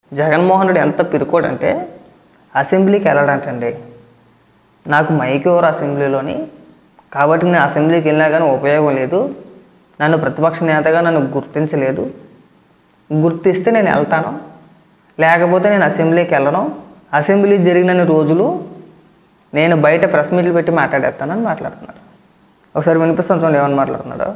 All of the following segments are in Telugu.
జగన్మోహన్ రెడ్డి ఎంత పిరుకోడంటే అసెంబ్లీకి వెళ్ళడంటండి నాకు మైక్ ఎవరు అసెంబ్లీలోని కాబట్టి నేను అసెంబ్లీకి వెళ్ళినా కానీ ఉపయోగం లేదు నన్ను ప్రతిపక్ష నేతగా నన్ను గుర్తించలేదు గుర్తిస్తే నేను వెళ్తాను లేకపోతే నేను అసెంబ్లీకి వెళ్ళను అసెంబ్లీ జరిగిన రోజులు నేను బయట ప్రెస్ మీట్లు పెట్టి మాట్లాడేస్తానని మాట్లాడుతున్నాడు ఒకసారి వినిపిస్తాను చూడండి ఏమని మాట్లాడుతున్నాడు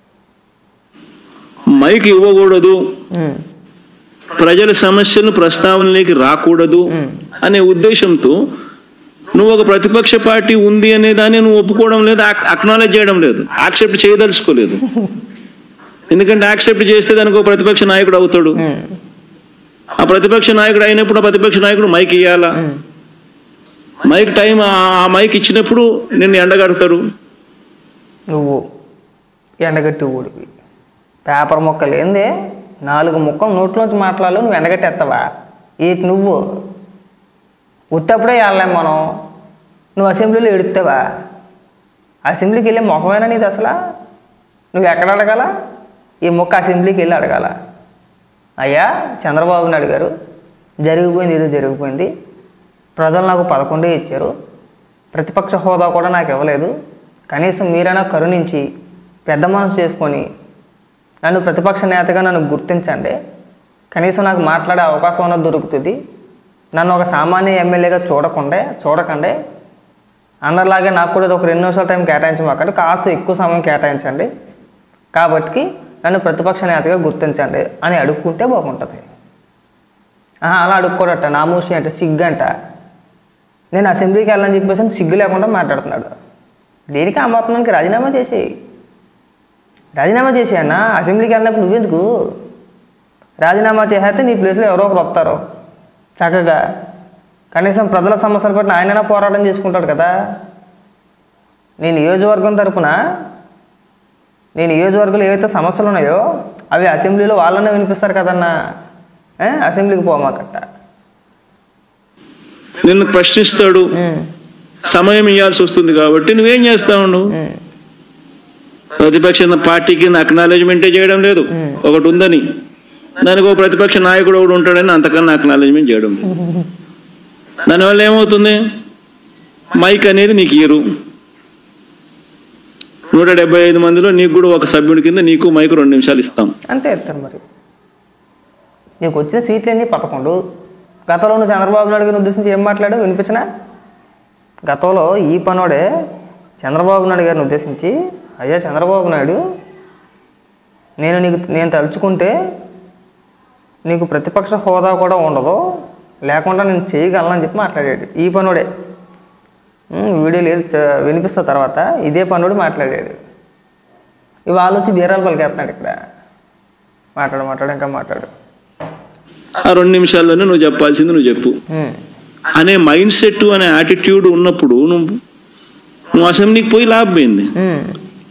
మైక్ ఇవ్వకూడదు ఉమ్, ప్రజల సమస్యలు ప్రస్తావనలోకి రాకూడదు అనే ఉద్దేశంతో నువ్వు ఒక ప్రతిపక్ష పార్టీ ఉంది అనే దాన్ని నువ్వు ఒప్పుకోవడం లేదు అక్నాలెడ్జ్ చేయడం లేదు యాక్సెప్ట్ చేయదలుచుకోలేదు ఎందుకంటే యాక్సెప్ట్ చేస్తే దానికి ఒక ప్రతిపక్ష నాయకుడు అవుతాడు ఉమ్, ఆ ప్రతిపక్ష నాయకుడు అయినప్పుడు ఆ ప్రతిపక్ష నాయకుడు మైక్ ఇవ్వాలా ఉమ్. మైక్ టైం ఆ- ఆ మైక్ ఇచ్చినప్పుడు నిన్ను ఎండగడతారు నువ్వు ఎండగట్టి ఊడివి పేపర్ ముక్కలు ఏంది నాలుగు ముక్కలు నోట్లోంచి మాట్లాడాలి నువ్వు ఎండగట్టేస్తావా ఏంటి నువ్వు ఉత్తప్పుడే వెళ్ళలేం మనం నువ్వు అసెంబ్లీలో ఎడుతావా అసెంబ్లీకి వెళ్ళే ముఖమేనా నీది అసలు నువ్వు ఎక్కడ అడగాల ఈ మొక్క అసెంబ్లీకి వెళ్ళి అడగాల అయ్యా చంద్రబాబు నాయుడు గారు జరిగిపోయింది ఏదో జరిగిపోయింది ప్రజలు నాకు పదకొండే ఇచ్చారు ప్రతిపక్ష హోదా కూడా నాకు ఇవ్వలేదు కనీసం మీరైనా కరుణించి పెద్ద మనసు చేసుకొని నన్ను ప్రతిపక్ష నేతగా నన్ను గుర్తించండి కనీసం నాకు మాట్లాడే అవకాశం అన్నది దొరుకుతుంది నన్ను ఒక సామాన్య ఎమ్మెల్యేగా చూడకుండే చూడకండి అందరిలాగే నాకు కూడా ఒక రెండు నిమిషాల టైం కేటాయించమాకండి కాస్త ఎక్కువ సమయం కేటాయించండి కాబట్టి నన్ను ప్రతిపక్ష నేతగా గుర్తించండి అని అడుక్కుంటే బాగుంటుంది ఆహా, అలా అడుక్కోడట నామూసి అంటే సిగ్గంట నేను అసెంబ్లీకి వెళ్ళని చెప్పేసి సిగ్గు లేకుండా మాట్లాడుతున్నాడు దేనికి అమర్పణానికి రాజీనామా చేసి రాజీనామా చేసి అన్న అసెంబ్లీకి వెళ్ళినప్పుడు నువ్వెందుకు రాజీనామా చేస్తే నీ ప్లేస్లో ఎవరో ఒకరు వస్తారు చక్కగా కనీసం ప్రజల సమస్యల పట్ల ఆయనైనా పోరాటం చేసుకుంటాడు కదా నీ నియోజకవర్గం తరపున నీ నియోజకవర్గంలో ఏవైతే సమస్యలు ఉన్నాయో అవి అసెంబ్లీలో వాళ్ళనే వినిపిస్తారు కదన్నా ఏ? అసెంబ్లీకి పోమాకట్ట నిన్ను ప్రశ్నిస్తాడు ఉమ్, సమయం ఇవ్వాల్సి వస్తుంది కాబట్టి నువ్వేం చేస్తావు నువ్వు ఉమ్, ప్రతిపక్ష పార్టీ కింద అక్నాలెడ్జ్మెంటే చేయడం లేదు ఒకటి ఉందని దానికి ఒక ప్రతిపక్ష నాయకుడు ఒకడు ఉంటాడని అంతకన్నా అక్నాలెడ్జ్మెంట్ చేయడం లేదు దానివల్ల ఏమవుతుంది మైక్ అనేది నీకు ఇయరు నూట డెబ్బై ఐదు మందిలో నీకు కూడా ఒక సభ్యుడి కింద నీకు మైక్ రెండు నిమిషాలు ఇస్తాం అంతే ఇస్తారు మరి నీకు వచ్చిన సీట్లు ఎన్ని పదకొండు గతంలో నువ్వు చంద్రబాబు నాయుడు గారిని ఉద్దేశించి ఏం మాట్లాడు వినిపించిన గతంలో ఈ పనోడే చంద్రబాబు నాయుడు గారిని ఉద్దేశించి అయ్యా చంద్రబాబు నాయుడు నేను నీకు నేను తలుచుకుంటే నీకు ప్రతిపక్ష హోదా కూడా ఉండదు లేకుండా నేను చేయగలనని చెప్పి మాట్లాడాడు ఈ పనుడే ఉమ్, వీడియో లేదు చ- వినిపిస్తా తర్వాత ఇదే పనుడు మాట్లాడాడు ఇవాళ వచ్చి బీరాలు పలికేస్తున్నాడు ఇక్కడ మాట్లాడు మాట్లాడు ఇంకా మాట్లాడు ఆ రెండు నిమిషాల్లోనే నువ్వు చెప్పాల్సింది నువ్వు చెప్పు ఉమ్, అనే మైండ్ సెట్ అనే యాటిట్యూడ్ ఉన్నప్పుడు నువ్వు నువ్వు అసెంబ్లీకి పోయి లాభమైంది ఉమ్,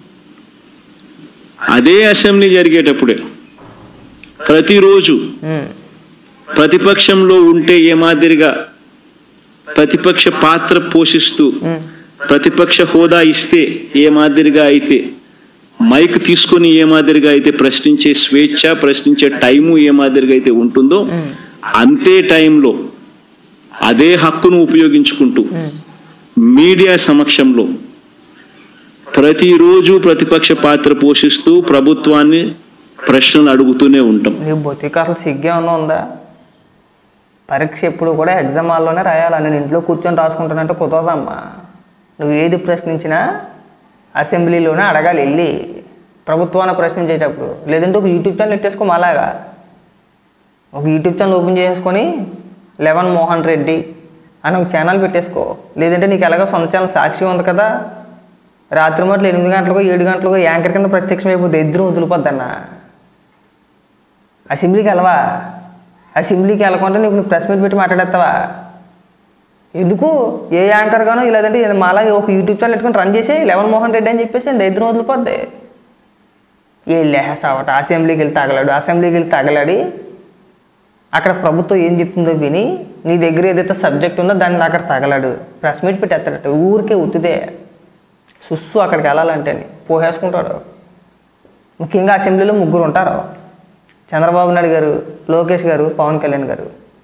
అదే అసెంబ్లీ జరిగేటప్పుడే ప్రతిరోజు ఉమ్, ప్రతిపక్షంలో ఉంటే ఏ మాదిరిగా ప్రతిపక్ష పాత్ర పోషిస్తూ ఉమ్, ప్రతిపక్ష హోదా ఇస్తే ఏ మాదిరిగా అయితే మైక్ తీసుకొని ఏ మాదిరిగా అయితే ప్రశ్నించే స్వేచ్ఛ ప్రశ్నించే టైము ఏ మాదిరిగా అయితే ఉంటుందో ఉమ్, అంతే టైంలో అదే హక్కును ఉపయోగించుకుంటూ ఉమ్. మీడియా సమక్షంలో ప్రతిరోజు ప్రతిపక్ష పాత్ర పోషిస్తూ ప్రభుత్వాన్ని ప్రశ్నలు అడుగుతూనే ఉంటాం నీ బొత్తికి అసలు సిగ్గే ఉన్నా ఉందా పరీక్ష ఎప్పుడు కూడా ఎగ్జామ్ హాల్లోనే రాయాలి నేను ఇంట్లో కూర్చొని రాసుకుంటానంటే కుదరదమ్మా నువ్వు ఏది ప్రశ్నించినా అసెంబ్లీలోనే అడగాలి వెళ్ళి ప్రభుత్వాన్ని ప్రశ్నించేటప్పుడు లేదంటే ఒక యూట్యూబ్ ఛానల్ పెట్టేసుకో అలాగా ఒక యూట్యూబ్ ఛానల్ ఓపెన్ చేసుకొని లెవెన్ మోహన్ రెడ్డి అని ఒక ఛానల్ పెట్టేసుకో లేదంటే నీకు ఎలాగో సొంత ఛానల్ సాక్షి ఉంది కదా రాత్రి మట్లు ఎనిమిది గంటలకు ఏడు గంటలకు యాంకర్ కింద ప్రత్యక్షం అయిపోతే ఇద్దరు వదిలిపోద్దన్నా అసెంబ్లీకి వెళ్ళవా అసెంబ్లీకి వెళ్ళకుండా నీకు నువ్వు ప్రెస్ మీట్ పెట్టి మాట్లాడేస్తావా ఎందుకు ఏ యాంకర్ గానో లేదంటే ఇది మాలాగే ఒక యూట్యూబ్ ఛానల్ పెట్టుకొని రన్ చేసి లెవెన్ మోహన్ రెడ్డి అని చెప్పేసి దరిద్రం వదిలిపోద్ది ఏ లేసావట అసెంబ్లీకి వెళ్ళి తగలాడు అసెంబ్లీకి వెళ్ళి తగలాడి అక్కడ ప్రభుత్వం ఏం చెప్తుందో విని నీ దగ్గర ఏదైతే సబ్జెక్ట్ ఉందో దాన్ని అక్కడ తగలాడు ప్రెస్ మీట్ పెట్టేస్తాడట ఊరికే ఉత్తిదే సుస్సు అక్కడికి వెళ్ళాలంటే పోసేసుకుంటాడు ముఖ్యంగా అసెంబ్లీలో ముగ్గురు ఉంటారు చంద్రబాబు నాయుడు గారు లోకేష్ గారు పవన్ కళ్యాణ్ గారు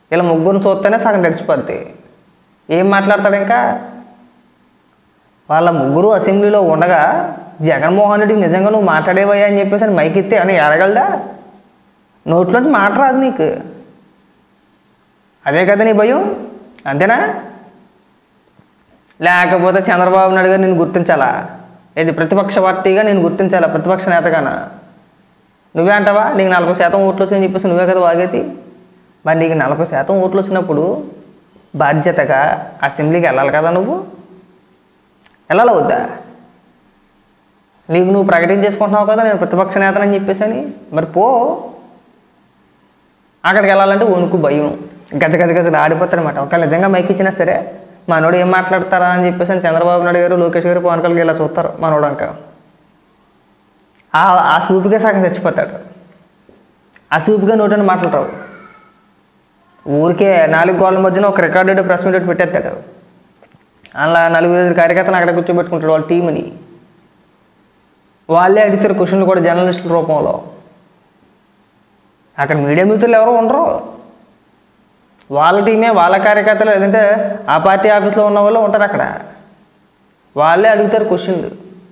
ఇలా ముగ్గురిని చూస్తేనే సగం తడిసిపోద్ది ఏం మాట్లాడతాడు ఇంకా వాళ్ళ ముగ్గురు అసెంబ్లీలో ఉండగా జగన్మోహన్ రెడ్డికి నిజంగా నువ్వు మాట్లాడేవయ్యా అని చెప్పేసి అని మైక్ ఇస్తే అని ఎడగలదా నోట్లోంచి మాట రాదు నీకు అదే కదా నీ భయం అంతేనా లేకపోతే చంద్రబాబు నాయుడు గారు నేను గుర్తించాలా ఇది ప్రతిపక్ష పార్టీగా నేను గుర్తించాలా ప్రతిపక్ష నేతగానా నువ్వే అంటావా నీకు నలభై శాతం ఓట్లు వచ్చాయని చెప్పేసి నువ్వే కదా వాగేది మరి నీకు నలభై శాతం ఓట్లు వచ్చినప్పుడు బాధ్యతగా అసెంబ్లీకి వెళ్ళాలి కదా నువ్వు వెళ్ళాలి వద్దా నీకు నువ్వు ప్రకటించేసుకుంటున్నావు కదా నేను ప్రతిపక్ష నేతనని చెప్పేసి అని మరి పో అక్కడికి వెళ్ళాలంటే వణుకు భయం గజ గజ గజ ఆడిపోతారనమాట ఒకవేళ నిజంగా మైక్ ఇచ్చినా సరే మనోడు ఏం మాట్లాడతారా అని చెప్పేసి అని చంద్రబాబు నాయుడు గారు లోకేష్ గారు పవన్ కళ్యాణ్ ఇలా చూస్తారు మనోడు అంక ఆ ఆ సూపుకే సగం చచ్చిపోతాడు ఆ సూపుగా నోటని మాట్లాడతావు ఊరికే నాలుగు గోళ్ళ మధ్యన ఒక రికార్డెడ్ ప్రెస్ మీట్ ఒకటి పెట్టేస్తాడు అలా నలుగురు ఐదు కార్యకర్తలు అక్కడ కూర్చోబెట్టుకుంటాడు వాళ్ళ టీంని వాళ్ళే అడుగుతారు క్వశ్చన్లు కూడా జర్నలిస్టుల రూపంలో అక్కడ మీడియా మిత్రులు ఎవరు ఉండరు వాళ్ళ టీమే వాళ్ళ కార్యకర్తలు లేదంటే ఆ పార్టీ ఆఫీస్లో ఉన్న వాళ్ళు ఉంటారు అక్కడ వాళ్ళే అడుగుతారు క్వశ్చన్లు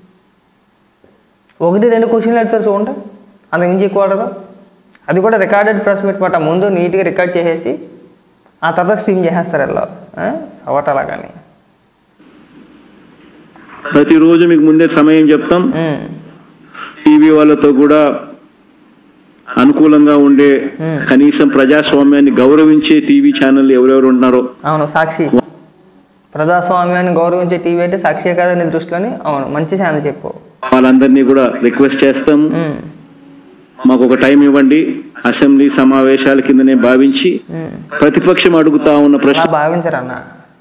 ఒకటి రెండు క్వశ్చన్లు అడుగుతారు చూడండి అంతకు మించి ఎక్కువ అడగరు అది కూడా రికార్డెడ్ ప్రెస్ మీట్ మాట ముందు నీట్గా రికార్డ్ చేసేసి ఆ తర్వాత స్ట్రీమ్ చేసేస్తారు వీళ్ళు సవటలా కానీ ప్రతిరోజు మీకు ముందే సమయం చెప్తాం టీవీ వాళ్ళతో కూడా అనుకూలంగా ఉండే కనీసం ప్రజాస్వామ్యాన్ని గౌరవించే టీవీ ఛానల్ ఎవరెవరు ఉన్నారో అవును సాక్షి ప్రజాస్వామ్యాన్ని గౌరవించే టీవీ అంటే సాక్షి కదా నీ దృష్టిలోని అవును మంచి ఛానల్ చెప్పు వాళ్ళందరినీ కూడా రిక్వెస్ట్ చేస్తాం ఉమ్, మాకు ఒక టైం ఇవ్వండి అసెంబ్లీ సమావేశాల కిందనే భావించి ఉమ్. ప్రతిపక్షం అడుగుతా ఉన్న ప్రశ్న అలా భావించరన్న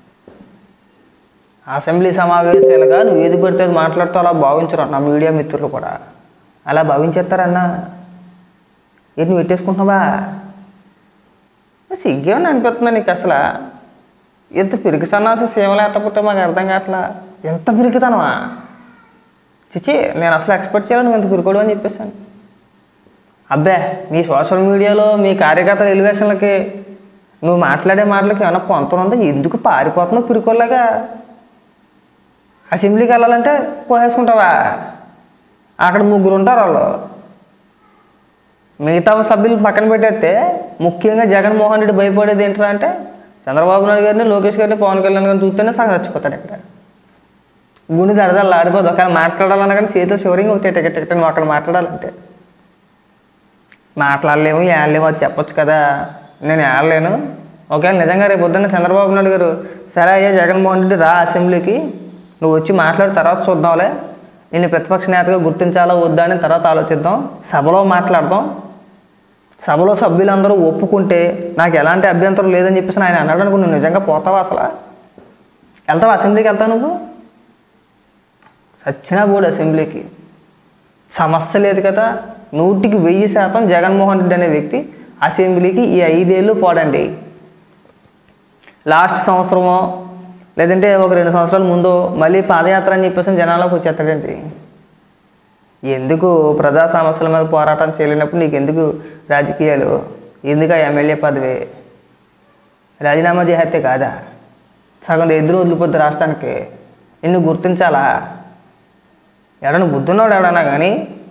అసెంబ్లీ సమావేశాలుగా నువ్వు ఏది పెడితే అది మాట్లాడుతూ అలా భావించరు అన్న మీడియా మిత్రులు కూడా అలా భావించేస్తారన్న ఏంటి నువ్వు పెట్టేసుకుంటున్నావా సిగ్గేమని అనిపిస్తుందా నీకు అసలు ఎంత పిరికి సన్నాసి సేవలు ఎట్టపుట్టే మాకు అర్థం కావట్లా ఎంత పిరికితనమా చిచి నేను అసలు ఎక్స్పెక్ట్ చేయాలి నువ్వు ఎంత పిరికోడు అని చెప్పేసాను అబ్బే మీ సోషల్ మీడియాలో మీ కార్యకర్తల ఎలివేషన్లకి నువ్వు మాట్లాడే మాటలకి ఏమన్నా పొంతం ఉందా ఎందుకు పారిపోతున్నావు పిరుకోలాగా అసెంబ్లీకి వెళ్ళాలంటే పోసేసుకుంటావా అక్కడ ముగ్గురు ఉంటారు వాళ్ళు మిగతా సభ్యులు పక్కన పెట్టేస్తే ముఖ్యంగా జగన్మోహన్ రెడ్డి భయపడేది ఏంట్రా అంటే చంద్రబాబు నాయుడు గారిని లోకేష్ గారిని పవన్ కళ్యాణ్ గారిని చూస్తేనే సగం చచ్చిపోతాడు ఇక్కడ గుండె దడదలు ఆడిపోదు ఒకవేళ మాట్లాడాలన్నా కానీ చేతులు షోరింగ్ అవుతాయి టికెట్ టికెట్ నువ్వు అక్కడ మాట్లాడాలంటే మాట్లాడలేము ఏడలేము అది చెప్పొచ్చు కదా నేను ఏడలేను ఒకవేళ నిజంగా రేపు పొద్దున్న చంద్రబాబు నాయుడు గారు సరే అయ్యా జగన్మోహన్ రెడ్డి రా అసెంబ్లీకి నువ్వు వచ్చి మాట్లాడి తర్వాత చూద్దాంలే నేను ప్రతిపక్ష నేతగా గుర్తించాలా వద్దా అని తర్వాత ఆలోచిద్దాం సభలో మాట్లాడదాం సభలో సభ్యులందరూ ఒప్పుకుంటే నాకు ఎలాంటి అభ్యంతరం లేదని చెప్పేసి ఆయన అన్నాడు అనుకో నువ్వు నిజంగా పోతావా అసలు వెళ్తావా అసెంబ్లీకి వెళ్తావు నువ్వు సచ్చినా పోడు అసెంబ్లీకి సమస్య లేదు కదా నూటికి వెయ్యి శాతం జగన్మోహన్ రెడ్డి అనే వ్యక్తి అసెంబ్లీకి ఈ ఐదేళ్ళు పోడండి లాస్ట్ సంవత్సరమో లేదంటే ఒక రెండు సంవత్సరాల ముందు మళ్ళీ పాదయాత్ర అని చెప్పేసి జనాలకు వచ్చేస్తాడండి ఎందుకు ప్రజా సమస్యల మీద పోరాటం చేయలేనప్పుడు నీకు ఎందుకు రాజకీయాలు ఎందుకు ఆ ఎమ్మెల్యే పదవి రాజీనామా చేస్తే కాదా సగం ఎదురు వదిలిపోద్ది రాష్ట్రానికి నిన్ను గుర్తించాలా ఎవడన్నా బుద్ధున్నాడు ఎవడన్నా కానీ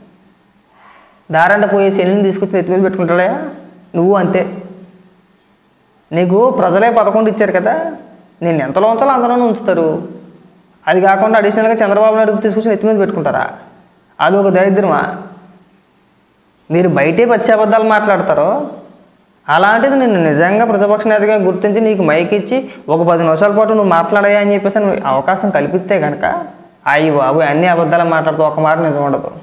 దారంట పోయే శనిని తీసుకొచ్చి నెత్తి మీద పెట్టుకుంటాడా నువ్వు అంతే నీకు ప్రజలే పదకొండు ఇచ్చారు కదా నేను ఎంతలో ఉంచాలో అంతలోనే ఉంచుతారు అది కాకుండా అడిషనల్గా చంద్రబాబు నాయుడు తీసుకొచ్చి నెత్తి మీద పెట్టుకుంటారా అది ఒక దరిద్రమా మీరు బయటే పచ్చి అబద్ధాలు మాట్లాడతారో అలాంటిది నేను నిజంగా ప్రతిపక్ష నేతగా గుర్తించి నీకు మైక్ ఇచ్చి ఒక పది నిమిషాల పాటు నువ్వు మాట్లాడాయా అని చెప్పేసి నువ్వు అవకాశం కల్పిస్తే కనుక అయ్యి బాబు అన్ని అబద్ధాలు మాట్లాడుతూ ఒక మాట నిజం ఉండదు